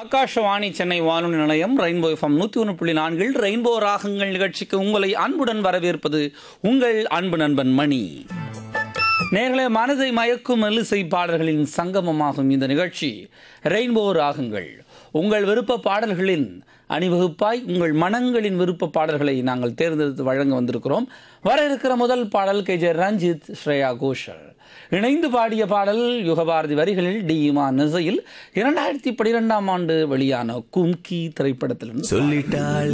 ஆகாஷவாணி சென்னை வானொலி நிலையம் rainbow FM நூற்றி ஒன்று புள்ளி நான்கில் ரெயின்போ ராகங்கள் நிகழ்ச்சிக்கு உங்களை அன்புடன் வரவேற்பது உங்கள் அன்பு நண்பன் மணி நேர்களே மனதை மயக்கும் மெல்லிசை பாடல்களின் சங்கமமாகும் இந்த நிகழ்ச்சி ரெயின்போ ராகங்கள் உங்கள் விருப்ப பாடல்களின் அணிவகுப்பாய் உங்கள் மனங்களின் விருப்ப பாடல்களை நாங்கள் தேர்ந்தெடுத்து வழங்க வந்திருக்கிறோம் வர இருக்கிற முதல் பாடல் கே ஜே ரஞ்சித் ஸ்ரேயா கோஷல் இணைந்து பாடிய பாடல் யுகபாரதி வரிகளில் டி இமான் இசையில் இரண்டாயிரத்தி பனிரெண்டாம் ஆண்டு வெளியான கும்கி திரைப்படத்திலிருந்து சொல்லிட்டாள்